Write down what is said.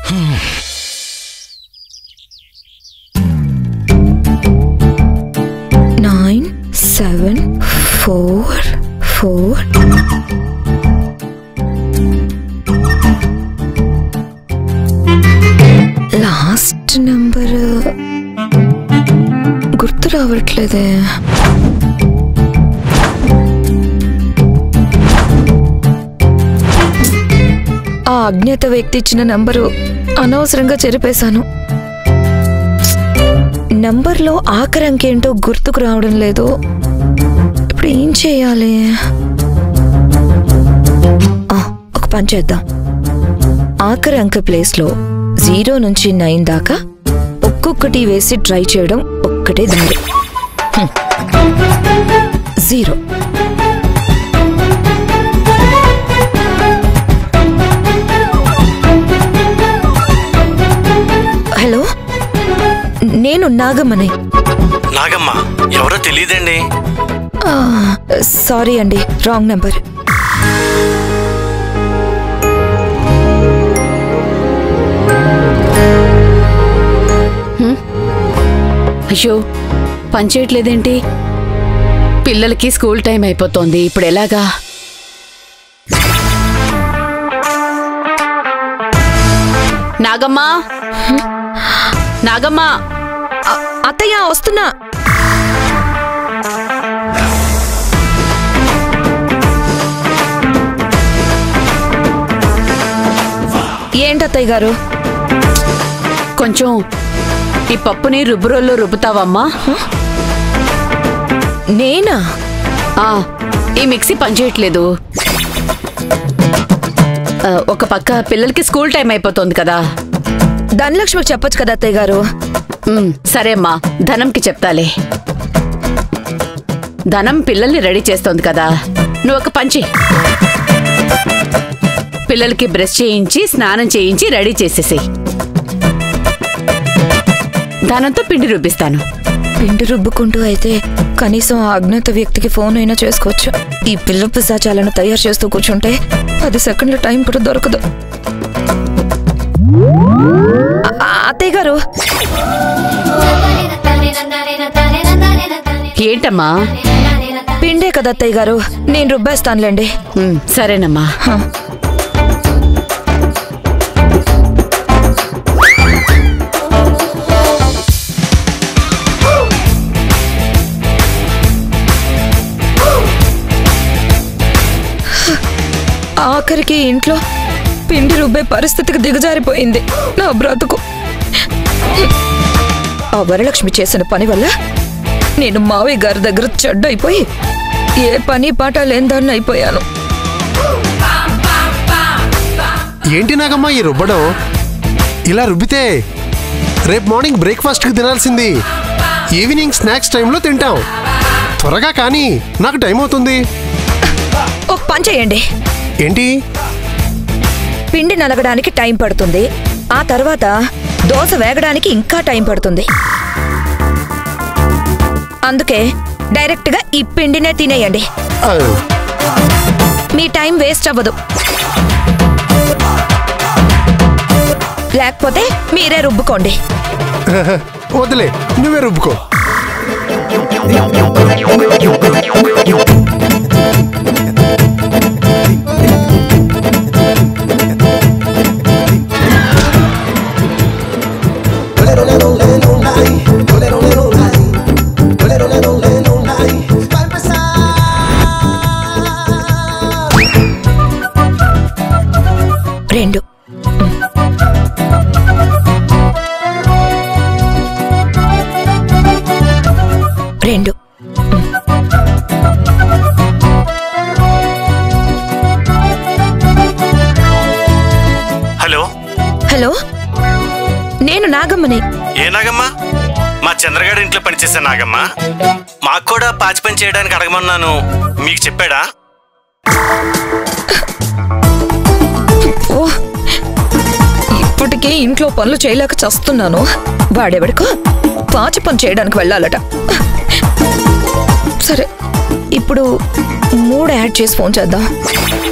Nine seven four four last number గుర్తు రావట్లేదే ఆ అజ్ఞాత వ్యక్తి ఇచ్చిన నంబరు అనవసరంగా చెరిపేశాను నంబర్లో ఆఖరి అంకేంటో గుర్తుకు రావడం లేదు ఇప్పుడు ఏం చేయాలి ఆ, ఒక పని చేద్దాం ఆఖరి అంక ప్లేస్లో జీరో నుంచి నైన్ దాకా ఒక్కొక్కటి వేసి ట్రై చేయడం ఒక్కటే దారి హ్మ్. జీరో హలో నేను నాగమ్మని నాగమ్మ ఎవరో తెలియదండి ఆ, సారీ అండి రాంగ్ నెంబర్ అయ్యో పనిచేయట్లేదేంటి పిల్లలకి స్కూల్ టైం అయిపోతోంది ఇప్పుడు ఎలాగా నాగమ్మా నాగమ్మా అ- అత్తయ్య వస్తున్నా ఏంటత్తయ్య గారు కొంచెం ఈ పప్పుని రుబ్బురోల్లో రుబ్బుతావమ్మా నేనా ఆ, ఈ మిక్సీ పనిచేయట్లేదు ఆ, ఒక పక్క పిల్లలకి స్కూల్ టైం అయిపోతోంది కదా ధనలక్ష్మికి చెప్పొచ్చు కదా అత్తయ్య గారు ఉమ్, సరే అమ్మా ధనంకి చెప్తాలే ధనం పిల్లల్ని రెడీ చేస్తోంది కదా నువ్వు ఒక పంచి పిల్లలకి బ్రష్ చేయించి స్నానం చేయించి రెడీ చేసేసి ధనంతో పిండి రుబ్బిస్తాను పిండి రుబ్బుకుంటూ అయితే కనీసం ఆ అజ్ఞాత వ్యక్తికి ఫోన్ అయినా చేసుకోవచ్చు ఈ పిల్ల పిశాచాలను తయారు చేస్తూ కూర్చుంటే పది సెకండ్ల టైం కూడా దొరకదు ఆ- ఆ, అత్తయ్య గారు ఏంటమ్మా పిండే కదా అత్తయ్య గారు నేను రుబ్బేస్తానులేండి ఉమ్, సరేనమ్మా హ. ఆఖరికి ఇంట్లో పిండి రుబ్బే పరిస్థితికి దిగజారిపోయింది నా బ్రతుకు ఆ వరలక్ష్మి చేసిన పని వల్ల నేను మావయ్య గారి దగ్గర చెడ్డైపోయి ఏ పని పాట లేని అయిపోయాను ఏంటి నాగమ్మా ఈ రుబ్బడం ఇలా రుబ్బితే రేపు మార్నింగ్ బ్రేక్ఫాస్ట్కి తినాల్సింది ఈవినింగ్ స్నాక్స్ టైంలో తింటాం త్వరగా కానీ నాకు టైం అవుతుంది ఒక పని చేయండి ఏంటి పిండి నలగడానికి టైం పడుతుంది ఆ తర్వాత దోశ వేగడానికి ఇంకా టైం పడుతుంది అందుకే డైరెక్ట్గా ఈ పిండినే తినేయండి ఆ, మీ టైం వేస్ట్ అవ్వదు లేకపోతే మీరే రుబ్బుకోండి వదిలే నువ్వే రుబ్బుకో రెండు రెండు హలో హలో నేను నాగమ్మని ఏ నాగమ్మ మా చంద్రగాడి ఇంట్లో పనిచేసే నాగమ్మ మాకు కూడా పాచి పని చేయడానికి అడగమన్నాను మీకు చెప్పాడా ఓ ఇప్పటికే ఇంట్లో పనులు చేయలేక చస్తున్నాను వాడెవడికో పాచి పని చేయడానికి వెళ్ళాలట సరే ఇప్పుడు మూడు యాడ్ చేసి ఫోన్ చేద్దాం